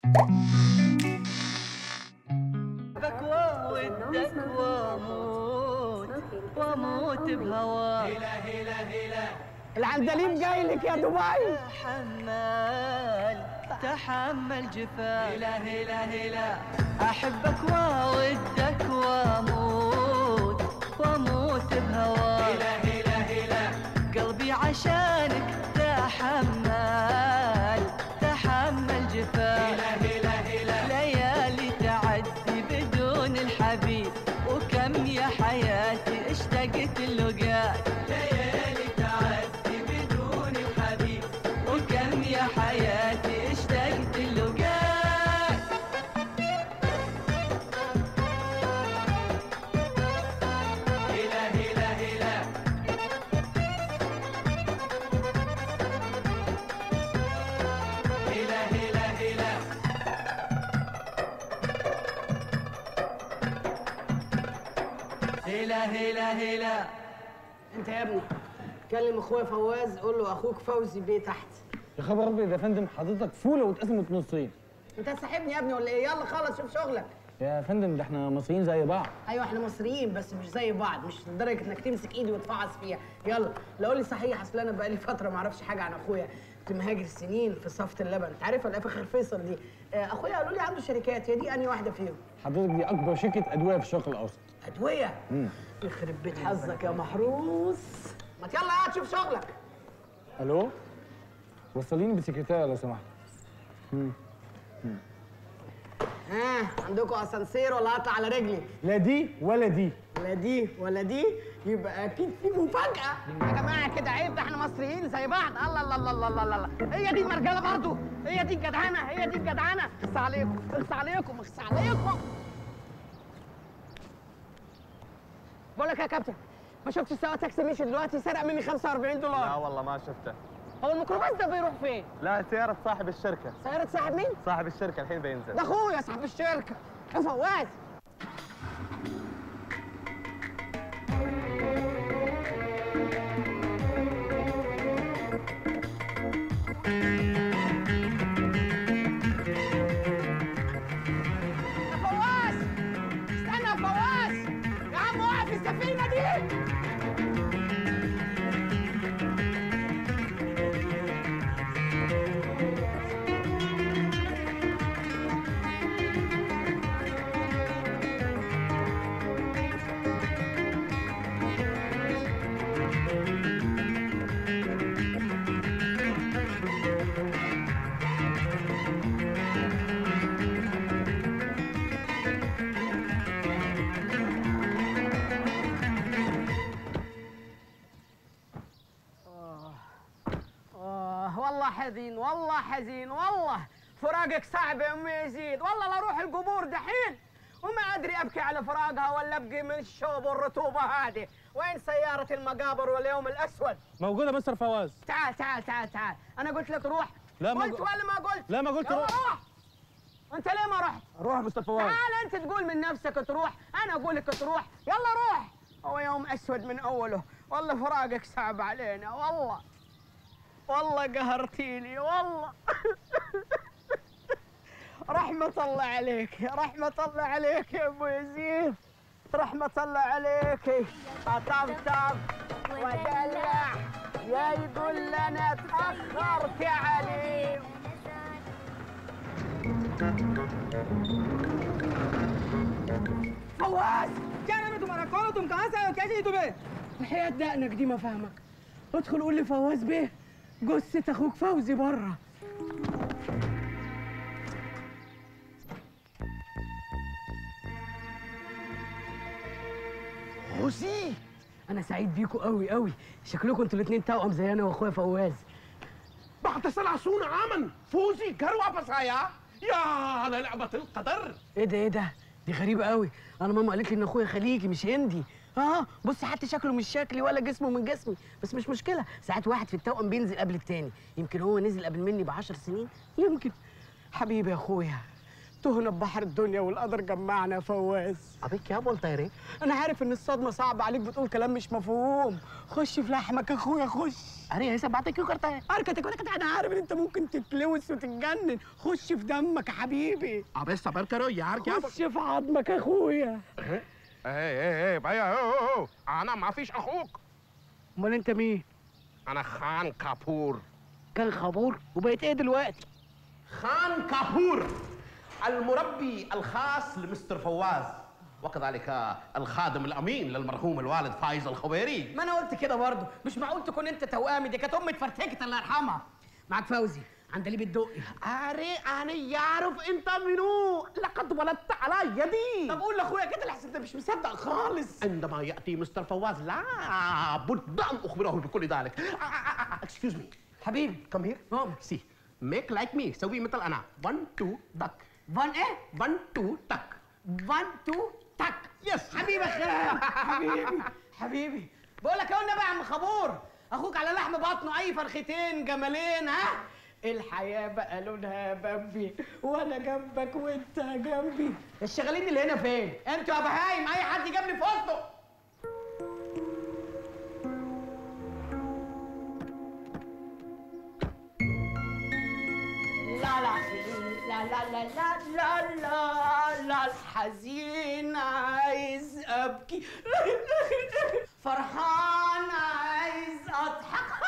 بك وودك واموت واموت بهواك العندليب جاي لك يا دبي تحمل تحمل جفاك هلا هلا هلا احبك وودك واموت واموت بهواك هلا هلا هلا قلبي عشانك تحمل تحمل جفاك هلا هلا هلا ليالي تعدي بدون الحبيب وكم يا حياتي اشتقت اللقاك ليالي تعدي بدون الحبيب وكم يا حياتي اشتقت اللقاك هلا هلا هلا هلا هلا هلا هلا هلا هلا انت يا ابني كلم اخويا فواز قول له اخوك فوزي بيه تحت يا خبر ابيض يا فندم حضرتك فوله واتقسمت نصين انت هتسحبني يا ابني ولا ايه يلا خلص شوف شغلك يا فندم ده احنا مصريين زي بعض ايوه احنا مصريين بس مش زي بعض مش لدرجه انك تمسك ايدي وتفعص فيها يلا لا قول لي صحيح اصل انا بقالي فتره ما اعرفش حاجه عن اخويا كنت مهاجر سنين في صفه اللبن انت عارفها اللي في اخر فيصل دي آه، اخويا قالوا لي عنده شركات هي دي انهي واحده فيهم حضرتك دي اكبر شركه ادويه في الشرق الاوسط ادويه يخرب بيت حظك يا محروس ما يلا قاعد شوف شغلك الو وصليني بالسكرتيره لو سمحت ها عندكم اسانسير ولا هطلع على رجلي لا دي ولا دي لا دي ولا دي يبقى اكيد في مفاجاه يا جماعه كده عيب ده احنا مصريين زي بعض الله الله الله الله الله الله هي دي المرجله برضو هي دي الجدعنه هي دي الجدعنه اخس عليكم اخس عليكم اخس عليكم بقول لك يا كابتن ما شفتش سواق تاكسي مشي دلوقتي سرق مني 45 لا دولار والله ما شفته هو الميكروباص ده بيروح فين؟ لا سيارة صاحب الشركة سيارة صاحب مين؟ صاحب الشركة الحين بينزل ده اخويا صاحب الشركه يا فواز يا فواز استنى يا فواز يا عم وقف السفينه دي آه والله حزين والله حزين والله فراقك صعب يا ام يزيد والله لا اروح القبور دحين وما ادري ابكي على فراقها ولا ابكي من الشوب والرطوبه هذه وين سياره المقابر واليوم الاسود موجوده مستر فواز تعال تعال تعال تعال انا قلت لك روح لا ما قلت قل- ولا ما قلت لا ما قلت يلا روح. روح انت ليه ما رحت روح مستر فواز تعال انت تقول من نفسك تروح انا اقول لك تروح يلا روح هو يوم اسود من اوله والله فراقك صعب علينا والله والله قهرتيني والله رحمة الله عليك رحمة الله عليك يا ابو يزيد رحمة الله عليك طبطب ودلع يا يقول لنا تأخرت يا عليم فواز क्या तुम्हारा कौन हो तुम कहाँ से आए हो क्या चाहिए तुम्हें الحياة دقنك دي ما فاهمك ادخل قول لي فواز بيه جثة اخوك فوزي بره فوزي انا سعيد بيكوا قوي قوي شكلكم انتوا الاثنين توأم زي انا واخويا فواز بعد ثلاثون عاما فوزي كر واپس آیا يا على لعبة القدر ايه ده ايه ده دي غريبة قوي انا ماما قالت لي ان اخويا خليجي مش هندي اه بص حتى شكله مش شكلي ولا جسمه من جسمي بس مش مشكلة ساعات واحد في التوأم بينزل قبل التاني يمكن هو نزل قبل مني بعشر سنين يمكن حبيبي يا اخويا تهنا ببحر الدنيا والقدر جمعنا يا فواز अबे क्या बोलता है रे انا عارف ان الصدمه صعبه عليك بتقول كلام مش مفهوم خش في لحمك يا اخويا خش अरे ऐसा बातें क्यों करता है اركتك وركتك انا عارف ان انت ممكن تتلوث وتتجنن خش في دمك يا حبيبي अबे सबर करो यार क्या خش في عظمك يا اخويا ايه ايه ايه भैया ओ, ओ, ओ, انا ما فيش اخوك امال انت مين انا خان كابور كان خبور وبقيت ايه دلوقتي خان كابور المربي الخاص لمستر فواز وكذلك الخادم الامين للمرحوم الوالد فايز الخبيري ما انا قلت كده برضه مش معقول تكون انت توامي دي كانت امي اتفرتكت الله يرحمها معاك فوزي عندليب الدقي أري أنا يعرف أنت منو لقد ولدت على يدي طب قول لاخويا كده لحسن انت مش مصدق خالص عندما يأتي مستر فواز لا بد أن أخبره بكل ذلك اكسكيوز مي حبيبي كم هير قوم. سي ميك لايك مي سوي مثل أنا 1 2 دك فان ايه 1 2 تك فان تو تك يس حبيبي خير حبيبي حبيبي بقول لك اهو النبي يا عم خبور اخوك على لحم بطنه اي فرختين جمالين ها الحياة بقى لونها بامبي وانا جنبك وانت جنبي الشغالين اللي هنا فين؟ انتوا يا بهايم اي حد يجيب لي في وسطه لا لا لا لا لا لا لا لا لا الحزين عايز ابكي فرحان عايز اضحك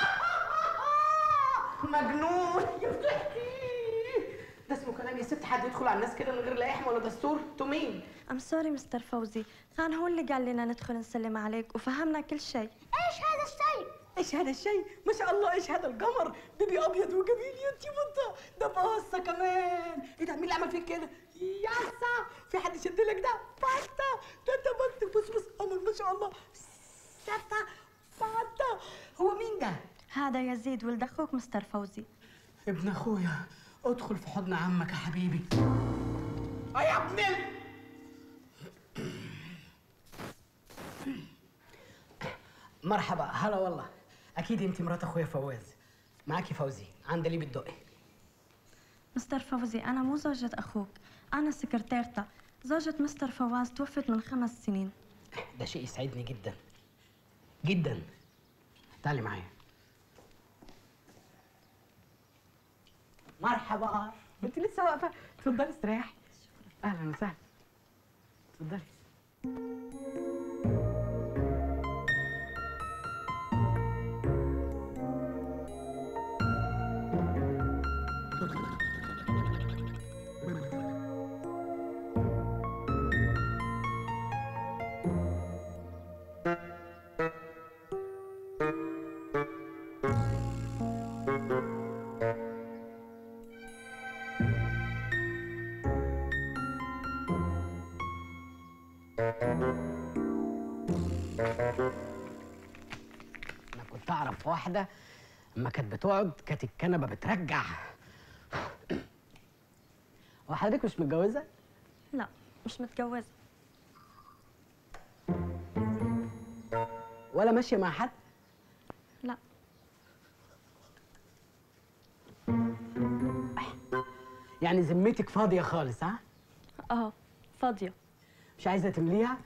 مجنون يفتحكي ده اسمه كلام يا ست حد يدخل على الناس كده من غير لا احم ولا دستور انتوا مين؟ ام سوري مستر فوزي خان هو اللي قال لنا ندخل نسلم عليك وفهمنا كل شيء ايش هذا الشيء؟ ايش هذا الشيء؟ ما شاء الله ايش هذا القمر؟ بيبي ابيض وجميل يا انتي بطه ده باصه كمان ايه ده مين اللي عمل فيك كده؟ ياسا في حد شد لك ده؟ باتا ده انت بنتك بص بص قمر ما شاء الله ستا باتا هو مين ده؟ هذا يزيد ولد اخوك مستر فوزي ابن اخويا ادخل في حضن عمك يا حبيبي اه يا ابن ال... مرحبا هلا والله اكيد انت مرات اخويا فواز معاكي فوزي عندليب الدقي مستر فوزي انا مو زوجة اخوك انا سكرتيرته زوجة مستر فواز توفت من خمس سنين ده شيء يسعدني جدا جدا تعالي معايا مرحبا انت لسه واقفه اتفضلي استريحي اهلا وسهلا اتفضلي انا كنت اعرف واحده اما كانت بتقعد كانت الكنبه بترجع وحضرتك مش متجوزه لا مش متجوزة ولا ماشيه مع حد لا يعني ذمتك فاضيه خالص ها اه فاضية مش عايزه تمليها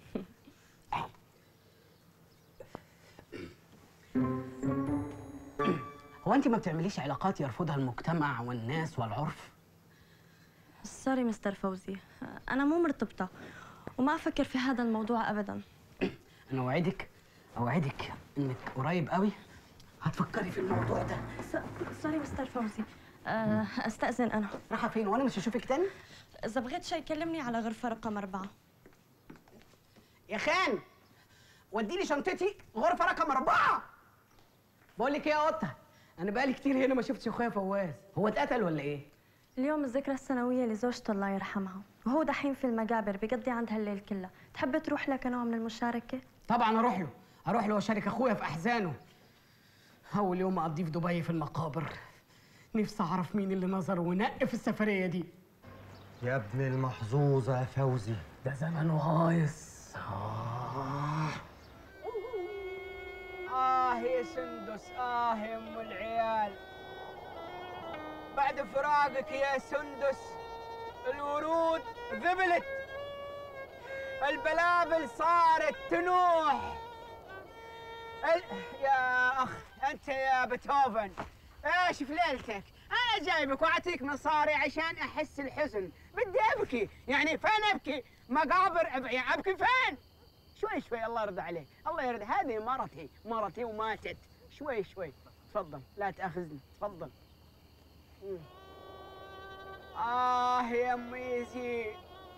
هو انت ما بتعمليش علاقات يرفضها المجتمع والناس والعرف سوري مستر فوزي انا مو مرتبطة وما افكر في هذا الموضوع ابدا انا اوعدك اوعدك انك قريب قوي هتفكري في الموضوع ده س- سوري مستر فوزي آه، استأذن انا رايحه فين وانا مش هشوفك تاني اذا بغيت شيء كلمني على غرفة رقم أربعة يا خان وديني شنطتي غرفه رقم اربعه بقول لك ايه يا قطه انا بقالي كتير هنا ما شفتش اخويا فواز هو اتقتل ولا ايه اليوم الذكرى السنوية لزوجته الله يرحمها وهو دحين في المقابر بيقضي عندها الليل كله تحب تروح لك نوع من المشاركة؟ طبعا اروح له اروح له واشارك اخويا في احزانه اول يوم اقضيه في دبي في المقابر نفسي اعرف مين اللي نظر ونق في السفريه دي يا ابن المحظوظة يا فوزي ده زمن هايص آه. آه يا سندس آه يا أم العيال بعد فراقك يا سندس الورود ذبلت البلابل صارت تنوح ال... يا اخ انت يا بيتهوفن ايش في ليلتك انا جايبك واعطيك مصاري عشان احس الحزن بدي ابكي يعني فين ابكي مقابر أب... يعني ابكي فين شوي شوي الله يرضى عليك الله يرضى هذه مرتي مرتي وماتت شوي شوي تفضل لا تاخذني تفضل مم. آه يا أم يزيد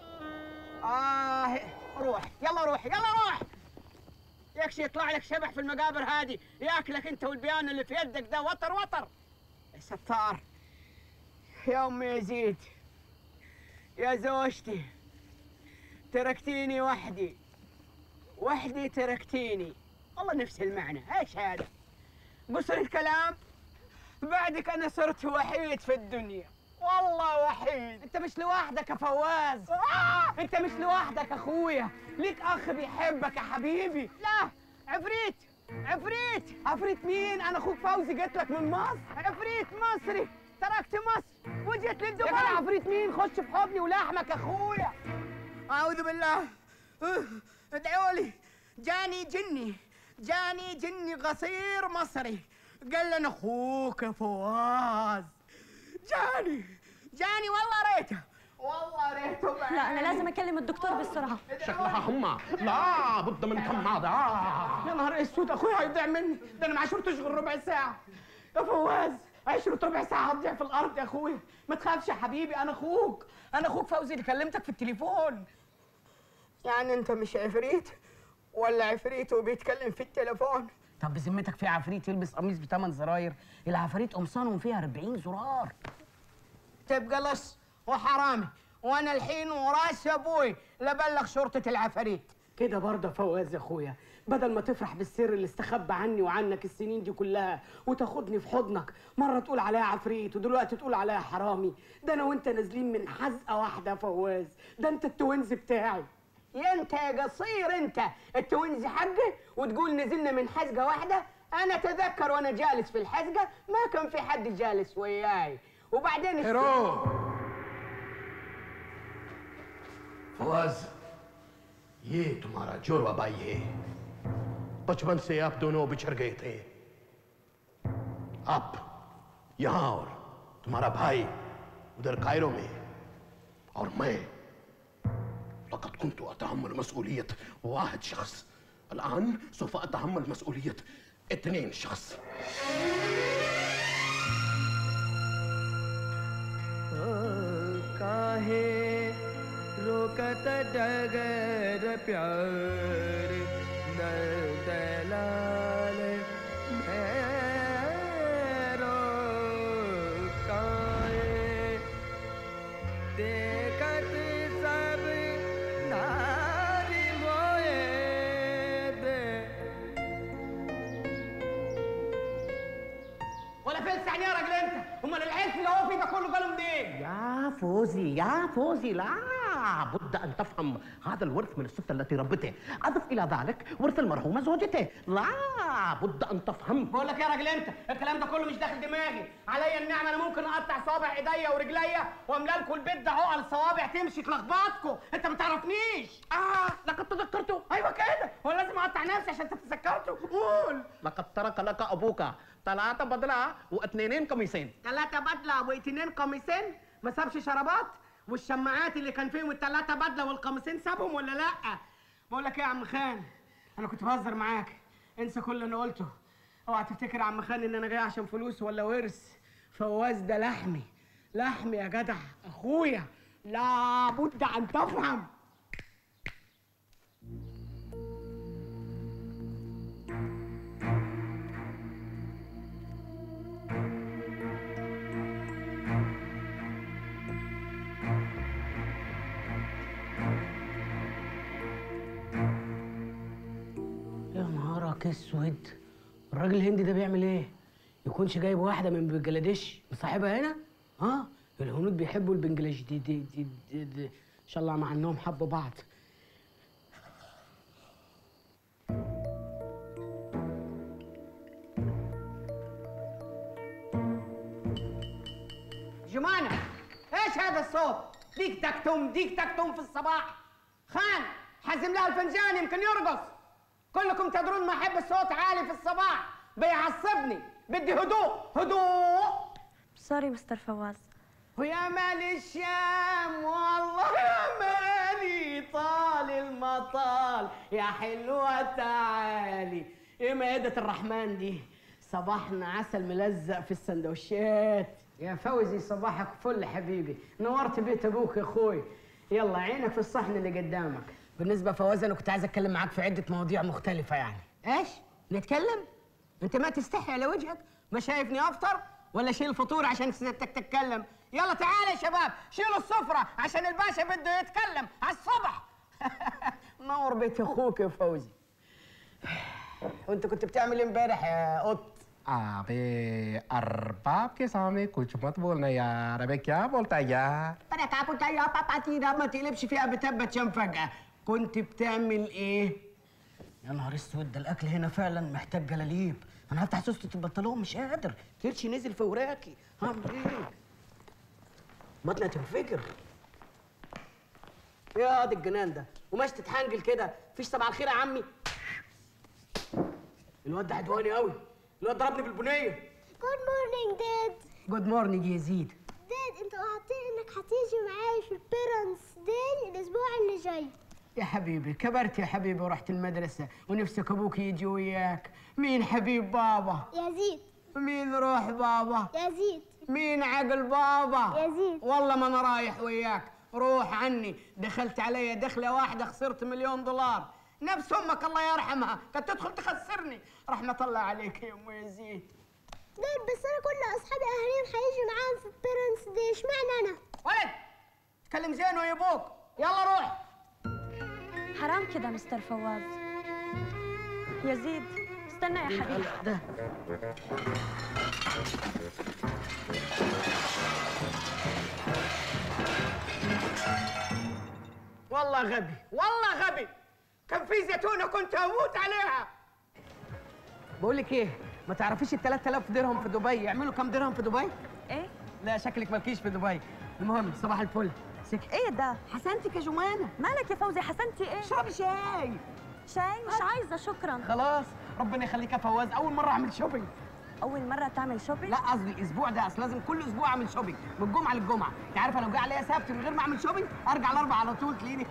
آه روح يلا روح يلا روح يكشي يطلع لك شبح في المقابر هذه ياكلك انت والبيان اللي في يدك ده وطر وطر يا ستار يا ام يزيد يا زوجتي تركتيني وحدي وحدي تركتيني والله نفس المعنى ايش هذا قصر الكلام بعدك انا صرت وحيد في الدنيا والله وحيد انت مش لوحدك يا فواز آه! انت مش لوحدك اخويا ليك اخ بيحبك يا حبيبي لا عفريت عفريت عفريت مين انا اخوك فوزي جيت لك من مصر عفريت مصري تركت مصر وجيت للدبي يا جدع عفريت مين خش في حضني ولحمك يا اخويا اعوذ بالله أه، ادعوا لي جاني جني جاني جني قصير مصري قال لنا اخوك يا فواز جاني جاني والله ريته والله ريته لا انا لازم اكلم الدكتور بسرعه شكلها حمى لا بد من كمادة يا نهار اسود اخويا هيضيع مني ده انا ما عشرتش غير ربع ساعه يا فواز عشرة ربع ساعة هتضيع في الأرض يا أخويا ما تخافش يا حبيبي أنا أخوك أنا أخوك فوزي اللي كلمتك في التليفون يعني أنت مش عفريت ولا عفريت وبيتكلم في التليفون طب بذمتك في عفريت يلبس قميص بثمان زراير العفاريت قمصانهم فيها 40 زرار تبقى لص وحرامي وانا الحين وراس ابوي لبلغ شرطه العفاريت كده برضه فواز يا اخويا بدل ما تفرح بالسر اللي استخبى عني وعنك السنين دي كلها وتاخدني في حضنك مره تقول عليها عفريت ودلوقتي تقول عليها حرامي ده انا وانت نازلين من حزقه واحده يا فواز ده انت التوينز بتاعي يا انت يا قصير انت التوينز حقي وتقول نزلنا من حزقه واحده انا اتذكر وانا جالس في الحزقه ما كان في حد جالس وياي وبعدين هيرو फवाज ये तुम्हारा जोरवा भाई है बचपन से आप दोनों बिछड़ गए थे अब यहां और तुम्हारा भाई उधर कायरो में और मैं لقد كنت أتحمل مسؤولية واحد شخص الآن سوف أتحمل مسؤولية اثنين شخص काहे रोकत डगर प्यार नंदलाल मेरो काहे देखत सब नारी मोए दे ولا فلس يعني يا راجل انت امال العلف اللي هو فيه ده كله جاله منين يا فوزي يا فوزي لا بد أن تفهم هذا الورث من الست التي ربته أضف إلى ذلك ورث المرحومة زوجته لا بد أن تفهم بقول لك يا راجل انت الكلام ده كله مش داخل دماغي عليا النعمه انا ممكن اقطع صوابع ايديا ورجليا واملى لكم البيت ده عقل صوابع تمشي تلخبطكم انت ما تعرفنيش اه لقد تذكرته ايوه كده هو لازم اقطع نفسي عشان تتذكرته قول لقد ترك لك أبوك ثلاثة بدلة واثنين قميصين ثلاثة بدلة واثنين قميصين ما سابش شرابات والشماعات اللي كان فيهم الثلاثة بدلة والقميصين سابهم ولا لا؟ بقول لك ايه يا عم خان؟ أنا كنت بهزر معاك انسى كل اللي أنا قلته اوعى تفتكر يا عم خان إن أنا جاي عشان فلوس ولا ورث فواز ده لحمي لحمي يا جدع أخويا لابد أن تفهم يا نهارك اسود الراجل الهندي ده بيعمل ايه؟ يكونش جايب واحده من بنجلاديش مصاحبها هنا؟ ها؟ الهنود بيحبوا البنجلاديش دي دي, دي, دي, دي. ان شاء الله مع انهم حبوا بعض جمانة ايش هذا الصوت؟ ديك تكتم ديك تكتم في الصباح خان حزم لها الفنجان يمكن يرقص كلكم تدرون ما احب الصوت عالي في الصباح بيعصبني بدي هدوء هدوء سوري مستر فواز ويا مال الشام والله يا مالي طال المطال يا حلوة تعالي ايه مائدة الرحمن دي صباحنا عسل ملزق في السندوتشات يا فوزي صباحك فل حبيبي نورت بيت ابوك يا اخوي يلا عينك في الصحن اللي قدامك بالنسبة فواز انا كنت عايز اتكلم معاك في عدة مواضيع مختلفة يعني ايش؟ نتكلم؟ انت ما تستحي على وجهك؟ ما شايفني افطر؟ ولا شيل الفطور عشان سيادتك تتكلم؟ يلا تعالى يا شباب شيلوا السفرة عشان الباشا بده يتكلم على الصبح نور بيت اخوك يا فوزي وانت كنت بتعمل ايه امبارح يا قط؟ अबे अरबाब के सामने कुछ मत बोलना यार अबे क्या बोलता है यार انا كابوت يا باباتينا ما تقلبش فيها بتبت فجأة كنت بتعمل ايه؟ يا نهار اسود ده الاكل هنا فعلا محتاج جلاليب انا هفتح سوسته البنطلون مش قادر كرشي نزل في وراكي هعمل ايه؟ بطني هتنفجر يا دي الجنان ده وماشي تتحنجل كده مفيش صباح الخير يا عمي الواد ده عدواني قوي الواد ضربني بالبنيه جود مورنينج داد جود مورنينج يا زيد داد انت وعدتني انك هتيجي معايا في البيرنتس داي الاسبوع اللي جاي يا حبيبي كبرت يا حبيبي ورحت المدرسة ونفسك أبوك يجي وياك مين حبيب بابا يزيد مين روح بابا يزيد مين عقل بابا يزيد والله ما أنا رايح وياك روح عني دخلت علي دخلة واحدة خسرت مليون دولار نفس أمك الله يرحمها كانت تدخل تخسرني رحمة الله عليك يا أم يزيد داد بس انا كل اصحابي اهاليهم هيجوا معاهم في البيرنتس داي اشمعنى انا ولد تكلم زين ويا أبوك يلا روح حرام كده مستر فواز يزيد استنى يا حبيبي ده والله غبي والله غبي كان في زيتونه كنت اموت عليها بقول لك ايه ما تعرفيش ال 3000 درهم في دبي يعملوا كام درهم في دبي ايه لا شكلك مالكيش في دبي المهم صباح الفل سك ايه ده حسنتك يا جمانه مالك يا فوزي حسنتي ايه اشربي شاي شاي مش عايزه شكرا خلاص ربنا يخليك يا فواز اول مره اعمل شوبينج اول مره تعمل شوبينج لا قصدي الاسبوع ده اصل لازم كل اسبوع اعمل شوبينج من الجمعه للجمعه انت عارفه لو جه عليا سبت من غير ما اعمل شوبينج ارجع الاربع على طول تلاقيني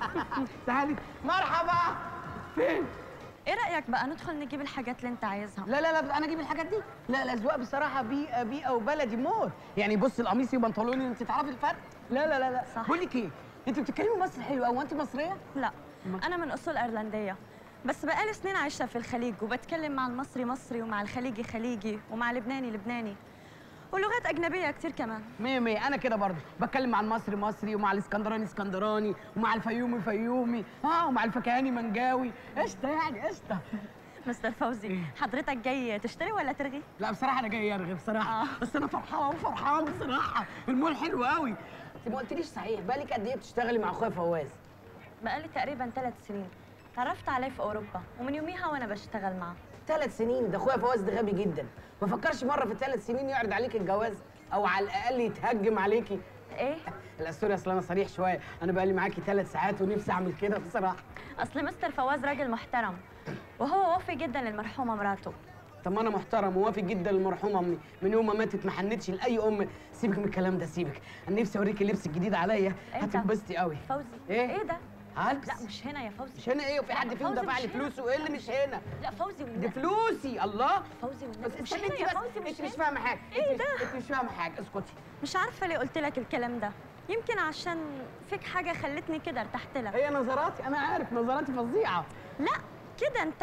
تعالي مرحبا فين ايه رايك بقى ندخل نجيب الحاجات اللي انت عايزها لا لا لا انا اجيب الحاجات دي لا الاذواق بصراحه بيئه بيئه وبلدي موت يعني بص القميصي وبنطلوني انت تعرفي الفرق لا لا لا لا صح. بقول لك ايه انت بتتكلمي مصري حلو قوي وانت مصريه لا انا من اصول ايرلنديه بس بقالي سنين عايشه في الخليج وبتكلم مع المصري مصري ومع الخليجي خليجي ومع اللبناني لبناني ولغات اجنبيه كتير كمان مية مية أنا كده برضه بتكلم مع المصري مصري ومع الاسكندراني اسكندراني ومع الفيومي فيومي اه ومع الفكهاني منجاوي قشطة يعني قشطة مستر فوزي حضرتك جاي تشتري ولا ترغي لا بصراحة أنا جاي أرغي بصراحة آه. بس أنا فرحان فرحان بصراحة المول حلو قوي أنت ما قلتليش صحيح بالك قد إيه بتشتغلي مع أخويا فواز؟ بقالي تقريبا ثلاث سنين تعرفت عليه في اوروبا ومن يوميها وانا بشتغل معه ثلاث سنين ده أخويا فواز ده غبي جدا ما فكرش مرة في الثلاث سنين يعرض عليك الجواز أو على الأقل يتهجم عليكي ايه لا سوري أصل أنا صريح شوية أنا بقالي معاكي ثلاث ساعات ونفسي أعمل كده بصراحة اصل مستر فواز راجل محترم وهو وفي جدا للمرحومه مراته طب ما انا محترم ووافي جدا للمرحومه امي من يوم ما ماتت ما حنتش لاي ام سيبك من الكلام ده سيبك انا نفسي اوريكي اللبس الجديد عليا إمتى؟ هتنبسطي قوي فوزي إيه؟ ايه ده هلبس لا مش هنا يا فوزي مش هنا ايه وفي حد فيهم فوزي دفع لي مش هنا. فلوسه ايه اللي مش هنا لا فوزي دي والنبي فلوسي الله فوزي بس والنبي مش استني هنا انت يا بس فوزي انت مش مش هنا فاهمه حاجه إيه انت ده؟ مش- انت مش فاهمه حاجه اسكتي مش عارفه ليه قلت لك الكلام ده يمكن عشان فيك حاجه خلتني كده ارتحت لك هي نظراتي انا عارف نظراتي فظيعه لا كده انت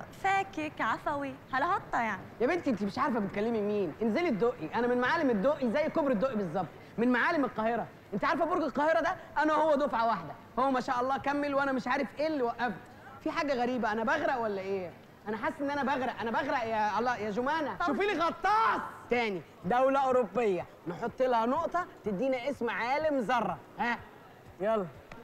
فاكك عفوي هلهطه يعني يا بنتي انت مش عارفه بتكلمي مين انزلي الدقي انا من معالم الدقي زي كوبري الدقي بالظبط من معالم القاهره انت عارفه برج القاهره ده انا وهو دفعه واحده هو ما شاء الله كمل وانا مش عارف ايه اللي وقفت في حاجه غريبه انا بغرق ولا ايه انا حاسس ان انا بغرق انا بغرق يا الله يا جمانه شوفي لي غطاس تاني دوله اوروبيه نحط لها نقطه تدينا اسم عالم ذره ها يلا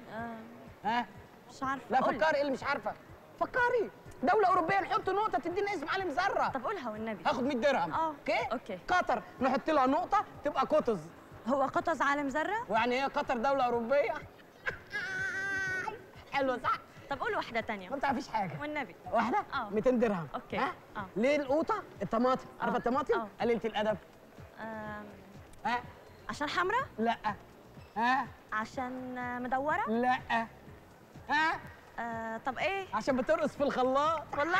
ها مش عارفه لا قولي. فكري ايه اللي مش عارفه فكري دوله اوروبيه نحط نقطه تدينا اسم عالم ذره طب قولها والنبي هاخد 100 درهم اه اوكي اوكي قطر نحط لها نقطه تبقى قطز هو قطز عالم ذره ويعني ايه قطر دوله اوروبيه حلو صح طب قول واحده تانية ما بتعرفيش حاجه والنبي واحده اه 200 درهم اوكي ها اه ليه القوطه الطماطم عارفه آه. الطماطم آه. قليله الادب آم، ها عشان حمرا لا ها عشان آه، مدوره لا ها آه طب ايه عشان بترقص في الخلاط والله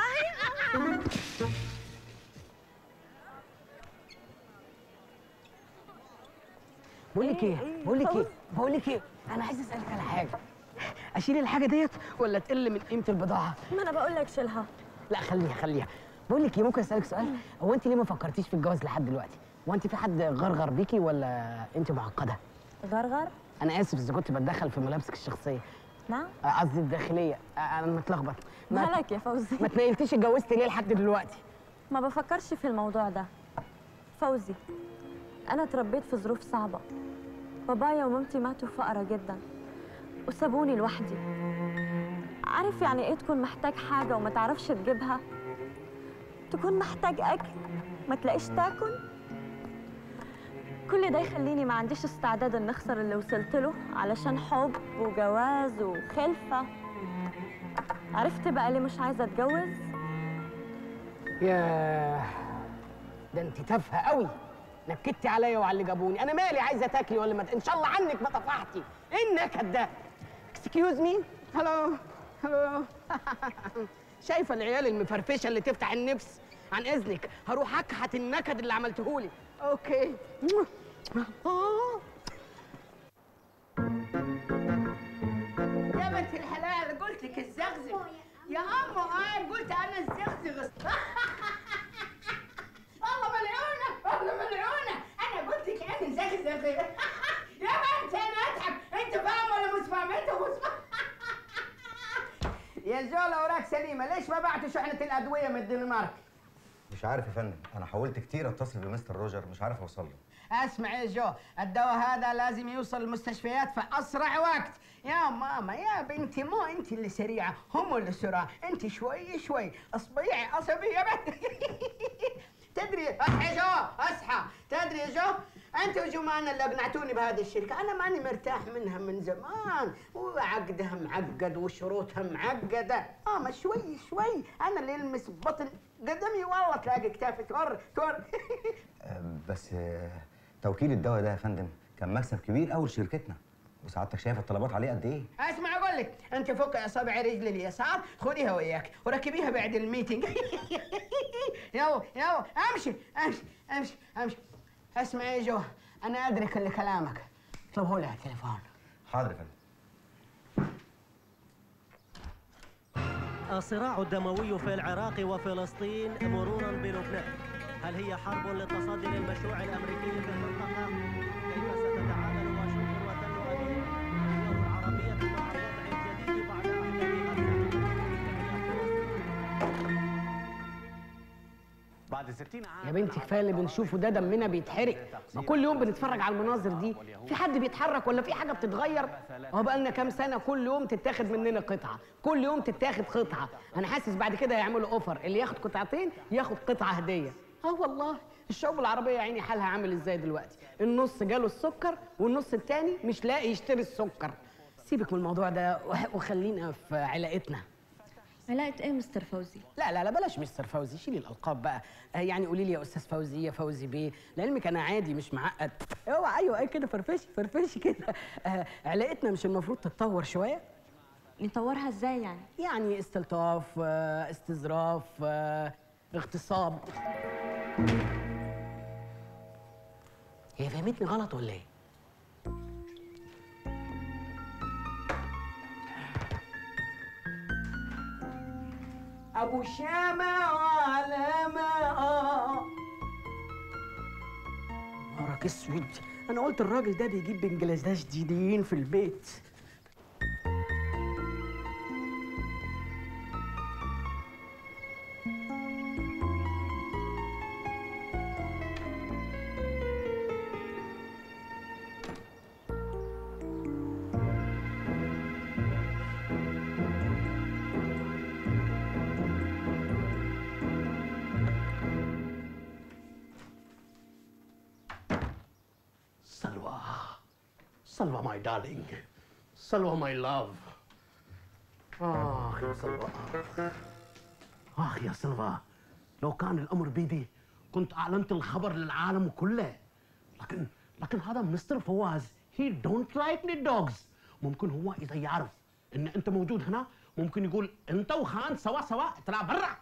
بقول لك ايه إيه؟ بقول لك ايه فوز. بقول لك ايه انا عايز اسالك على حاجه اشيل الحاجه ديت ولا تقل من قيمه البضاعه ما انا بقول لك شيلها لا خليها خليها بقول لك ايه ممكن اسالك سؤال هو انت ليه ما فكرتيش في الجواز لحد دلوقتي هو انت في حد غرغر بيكي ولا انت معقده غرغر انا اسف اذا كنت بتدخل في ملابسك الشخصيه نعم آه، قصدي الداخليه آه، انا متلخبط ما, مالك يا فوزي ما تنيلتيش اتجوزت ليه لحد دلوقتي ما بفكرش في الموضوع ده فوزي أنا تربيت في ظروف صعبة بابايا ومامتي ماتوا فقرا جدا وسابوني لوحدي عارف يعني إيه تكون محتاج حاجة وما تعرفش تجيبها تكون محتاج أكل ما تلاقيش تاكل كل ده يخليني ما عنديش استعداد إن أخسر اللي وصلت له علشان حب وجواز وخلفة عرفت بقى ليه مش عايزة أتجوز؟ ياه ده انت تافهه قوي نكدتي عليا وعلى اللي جابوني انا مالي عايزه تاكلي ولا ما ت- ان شاء الله عنك ما طفحتي ايه النكد ده اكسكيوز مي هلو هلو شايفه العيال المفرفشه اللي تفتح النفس عن اذنك هروح اكحت النكد اللي عملتهولي اوكي آه. يا بنت الحلال قلت لك الزغزغ يا امه قال قلت انا الزغزغ والله ملعونه والله ملعونه انا قلت لك انا زغزغ يا بنت انا اضحك انت فاهم ولا مش فاهم انت مش فاهم يا زول اوراق سليمه ليش ما بعتوا شحنه الادويه من الدنمارك مش عارف يا فندم انا حاولت كتير اتصل بمستر روجر مش عارف اوصل له اسمع يا جو الدواء هذا لازم يوصل المستشفيات في اسرع وقت يا ماما يا بنتي مو انت اللي سريعه هم اللي سرعه انت شوي شوي اصبعي عصبي يا بنت تدري اصحى يا جو اصحى تدري يا جو انت وجمان اللي اقنعتوني بهذه الشركه انا ماني مرتاح منها من زمان وعقدها معقد وشروطها معقده ماما شوي شوي انا اللي يلمس بطن قدمي والله تلاقي كتافي تور تور أم، بس آه، توكيل الدواء ده يا فندم كان مكسب كبير قوي لشركتنا وسعادتك شايف الطلبات عليه قد ايه اسمع اقول لك انت فك اصابع رجل اليسار خذيها وياك وركبيها بعد الميتنج يلا يلا امشي امشي امشي امشي اسمع يا جو انا ادرك اللي كلامك اطلبه لي على التليفون حاضر يا فندم الصراع الدموي في العراق وفلسطين مرورا بلبنان هل هي حرب لتصدي للمشروع الامريكي في المنطقه كيف ستتعامل واشنطن وتل ابيب الدول العربيه مع الوضع الجديد بعد بعد 60 عام يا بنتي كفايه اللي بنشوفه ده دمنا بيتحرق ما كل يوم بنتفرج على المناظر دي في حد بيتحرك ولا في حاجه بتتغير هو بقى لنا كام سنه كل يوم تتاخد مننا قطعه كل يوم تتاخد قطعه انا حاسس بعد كده هيعملوا اوفر اللي ياخد قطعتين ياخد قطعه هديه اه والله الشعوب العربيه يا عيني حالها عامل ازاي دلوقتي النص جاله السكر والنص التاني مش لاقي يشتري السكر سيبك من الموضوع ده وخلينا في علاقتنا علاقة ايه مستر فوزي؟ لا لا لا بلاش مستر فوزي شيلي الالقاب بقى آه يعني قولي لي يا استاذ فوزي يا فوزي بيه لعلمك انا عادي مش معقد اوعى ايوه ايوه كده فرفشي فرفشي كده آه علاقتنا مش المفروض تتطور شويه نطورها ازاي يعني يعني استلطاف آه استظراف آه اغتصاب هي فهمتني غلط ولا ايه ابو شامة وعلى ما نهارك اسود انا قلت الراجل ده بيجيب بنجلاديش جديدين في البيت سلوى سلوى ماي دارلينج سلوى ماي لاف آخ يا سلوى آخ يا سلوى لو كان الأمر بيدي كنت أعلنت الخبر للعالم كله لكن لكن هذا مستر فواز he don't like the dogs ممكن هو إذا يعرف إن أنت موجود هنا ممكن يقول أنت وخان سوا سوا اطلع برا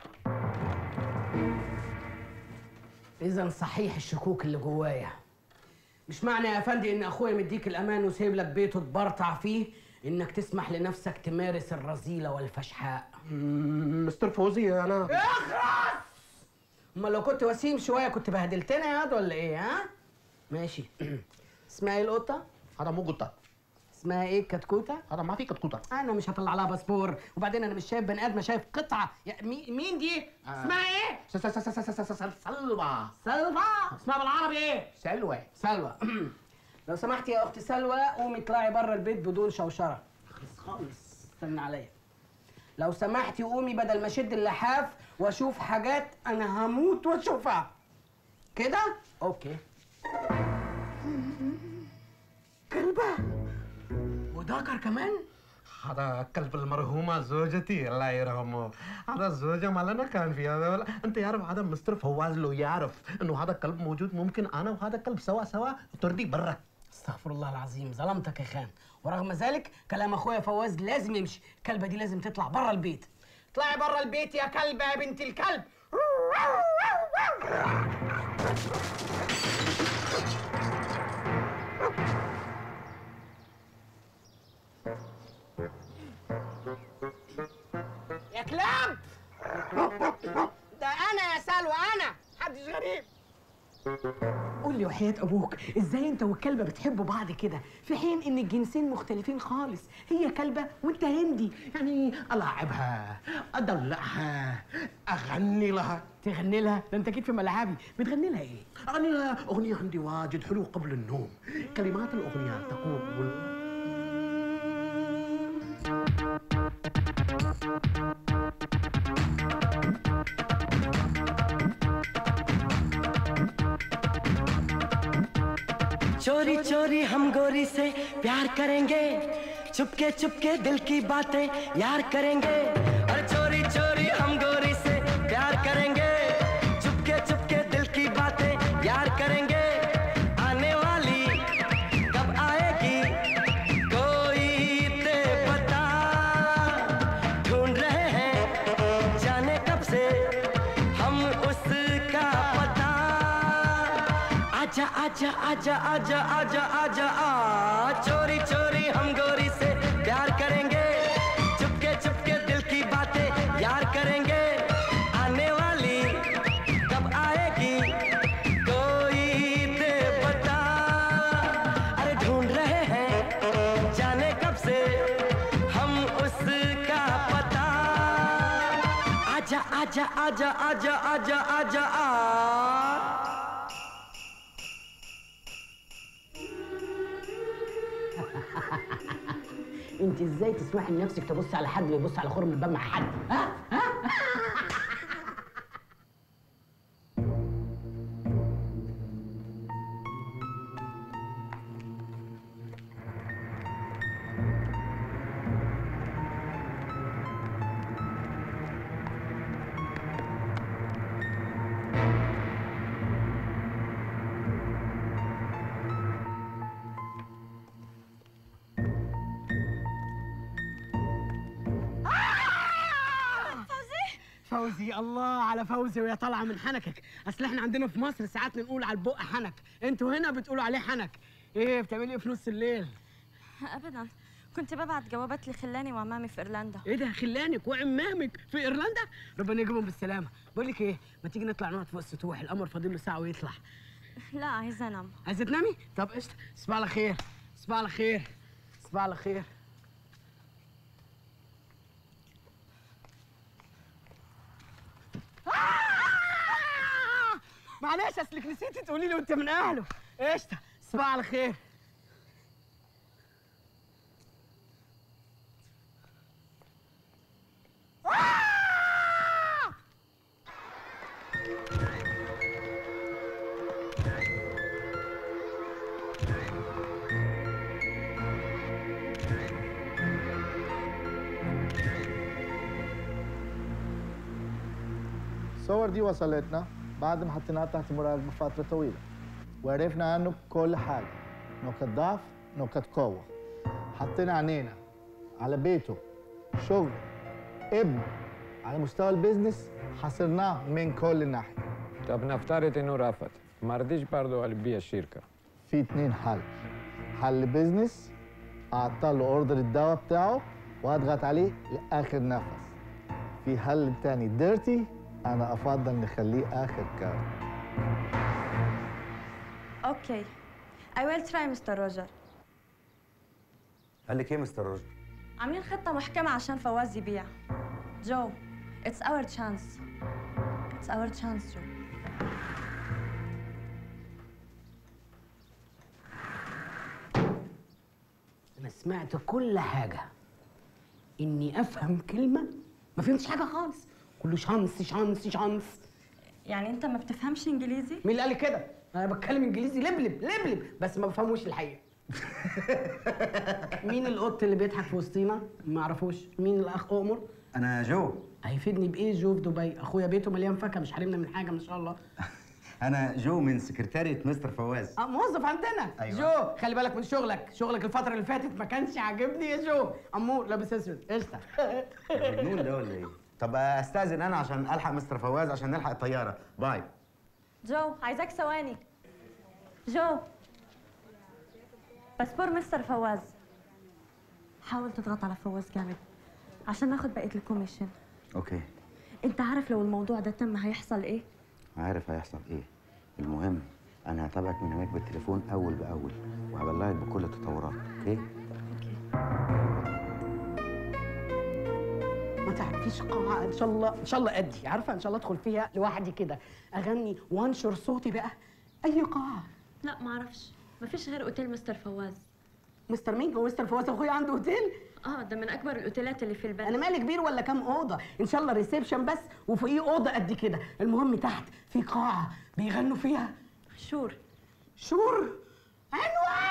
اذا صحيح الشكوك اللي جوايا مش معنى يا افندي ان اخويا مديك الامان وسايب لك بيته تبرطع فيه انك تسمح لنفسك تمارس الرذيله والفشحاء مستر فوزي أنا اخرس اما لو كنت وسيم شويه كنت بهدلتنا يا واد ولا ايه ها ماشي اسمها ايه القطه هذا مو قطة اسمها ايه الكتكوته هذا ما في كتكوتة انا مش هطلع لها باسبور وبعدين انا مش شايف بني ادم شايف قطعه يا مي- مين دي اسمها ايه سلوى سلوى اسمها بالعربي ايه سلوى سلوى لو سمحتي يا اختي سلوى قومي اطلعي بره البيت بدون شوشره خالص خالص استنى عليا لو سمحتي قومي بدل ما اشد اللحاف واشوف حاجات انا هموت واشوفها كده اوكي كلبه وذكر كمان هذا كلب المرحومة زوجتي الله يرحمه هذا الزوجة مالنا كان فيها هذا انت يعرف هذا مستر فواز لو يعرف انه هذا الكلب موجود ممكن انا وهذا الكلب سوا سوا تردي برا استغفر الله العظيم ظلمتك يا خان ورغم ذلك كلام اخويا فواز لازم يمشي الكلبه دي لازم تطلع بره البيت اطلعي بره البيت يا كلبه يا بنت الكلب يا كلاب ده انا يا سلوى انا محدش غريب قول لي وحياة أبوك إزاي أنت والكلبة بتحبوا بعض كده في حين إن الجنسين مختلفين خالص هي كلبة وأنت هندي يعني ألاعبها أدلعها أغني لها تغني لها ده أنت أكيد في ملعبي بتغني لها إيه؟ أغني لها أغنية عندي واجد حلو قبل النوم كلمات الأغنية تقول चोरी चोरी हम गोरी से प्यार करेंगे चुपके चुपके दिल की बातें यार करेंगे और चोरी चोरी हम गोरी से प्यार करेंगे चुपके चुपके दिल की बातें यार करेंगे आने वाली कब आएगी कोई ते बता ढूंढ रहे हैं जाने कब से हम उसका पता आजा आजा आजा आजा आजा आजा आ चोरी चोरी हम गोरी से प्यार करेंगे चुपके चुपके दिल की बातें यार करेंगे आने वाली कब आएगी कोई ते बता अरे ढूंढ रहे हैं जाने कब से हम उसका पता आजा आजा आजा आजा आजा आजा आ أنت إزاي تسمحي لنفسك تبص على حد ويبص على خرم الباب مع حد؟ ها؟ ها؟ فوزي الله على فوزي ويا طالعه من حنكك اصل احنا عندنا في مصر ساعات بنقول على البق حنك انتوا هنا بتقولوا عليه حنك ايه بتعملي ايه في نص الليل ابدا كنت ببعت جوابات لخلاني وعمامي في ايرلندا ايه ده خلانك وعمامك في ايرلندا ربنا يجيبهم بالسلامه بقول لك ايه ما تيجي نطلع نقعد فوق السطوح القمر فاضل له ساعه ويطلع لا عايزه انام عايزه تنامي طب قشطه تصبح على خير تصبح على خير تصبح على خير معلش اصلك نسيتي تقولي له انت من اهله قشطه تصبح على خير الصور دي وصلتنا بعد ما حطيناها تحت مراقبة فترة طويلة وعرفنا عنه كل حاجة نقط ضعف نقط قوة حطينا عينينا على بيته شغل ابن على مستوى البيزنس حصرناه من كل ناحية طب نفترض انه رفض ما رضيش برضه يبيع الشركه في اتنين حل حل بيزنس اعطى له اوردر الدواء بتاعه واضغط عليه لاخر نفس في حل تاني ديرتي انا افضل نخليه اخر كارت اوكي I will try Mr. روجر قال لك ايه مستر روجر عاملين خطة محكمة عشان فواز يبيع جو it's our chance it's our chance جو انا سمعت كل حاجه اني افهم كلمه ما فهمتش حاجه خالص كله شانس شانس شانس يعني انت ما بتفهمش انجليزي مين اللي قال لي كده انا بتكلم انجليزي لبلب لبلب بس ما بفهموش الحقيقه مين القط اللي بيضحك في وسطينا ما اعرفوش مين الاخ اؤمر انا جو هيفيدني بايه جو في دبي اخويا بيته مليان فاكهه مش حارمنا من حاجه ما شاء الله انا جو من سكرتارية مستر فواز اه موظف عندنا أيوة. جو خلي بالك من شغلك شغلك الفتره اللي فاتت ما كانش عاجبني يا جو امور لابس اسود قشطه مجنون ده ولا ايه طب استاذن انا عشان الحق مستر فواز عشان نلحق الطياره باي جو عايزاك ثواني جو باسبور مستر فواز حاول تضغط على فواز جامد عشان ناخد بقية الكوميشن اوكي انت عارف لو الموضوع ده تم هيحصل ايه؟ عارف هيحصل ايه المهم انا هتابعك من هناك بالتليفون اول باول وهبلغك بكل التطورات اوكي ما تعرفيش قاعه ان شاء الله ان شاء الله ادي عارفه ان شاء الله ادخل فيها لوحدي كده اغني وانشر صوتي بقى اي قاعه لا معرفش مفيش غير اوتيل مستر فواز مستر مين هو مستر فواز اخويا عنده اوتيل اه ده من اكبر الاوتيلات اللي في البلد انا مالي كبير ولا كام اوضه ان شاء الله ريسبشن بس وفوقيه اوضه قد كده المهم تحت في قاعه بيغنوا فيها شور شور عنوان